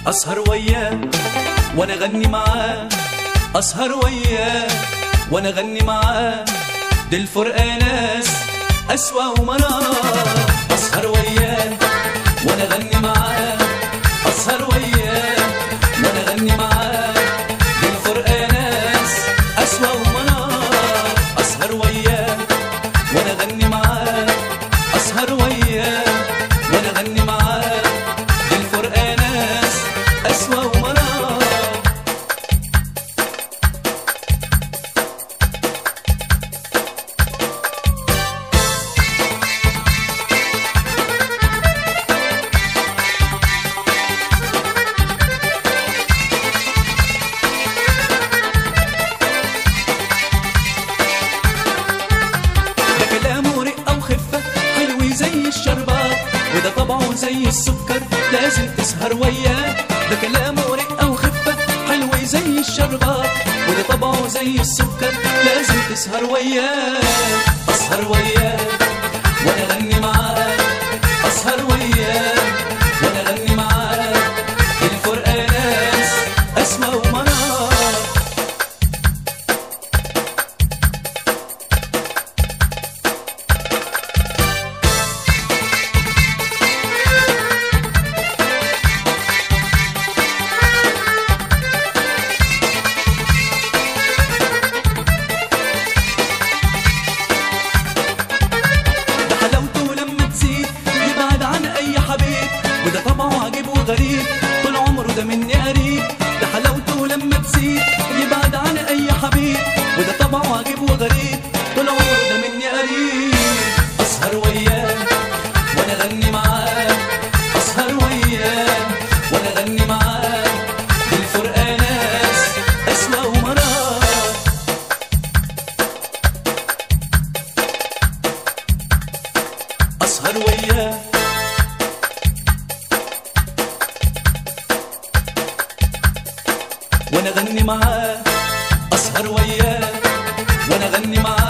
اسهر وياه وانا اغني معاه اسهر وياه وانا اغني معاه دي الفرقه ناس اسوا ومرار اسهر وياه وانا اغني معاه اسهر وياه وانا اغني معاه دي الفرقه ناس اسوا ومرار اسهر وياه وانا اغني معاه اسهر وياه وانا اغني معاه دي الفرقه ناس اسوا ومرار ده كلامه رقة وخفة حلو زي الشربات وده طبعه زي السكر لازم تسهر وياه ده كلامه رقة وخفة حلو زي الشربات وده طبعه زي السكر لازم تسهر وياه أسهر وياه وأنا أغني معاه أسهر وياه وأنا أغني معاه الفرقة ناس أسمى ومنار ده حلاوته لما تزيد يبعد عن اي حبيب وده طبعه عجيب وغريب طول عمره ده مني قريب ده حلاوته لما تزيد يبعد عن اي حبيب وده طبعه عجيب وغريب طول عمره ده مني قريب اسهر وياه وانا اغني معاه اسهر وياه وانا اغني معاه بالفرقه ناس اسمى ومرار اسهر وياه وانا اغني معاه اسهر وياه وانا اغني معاه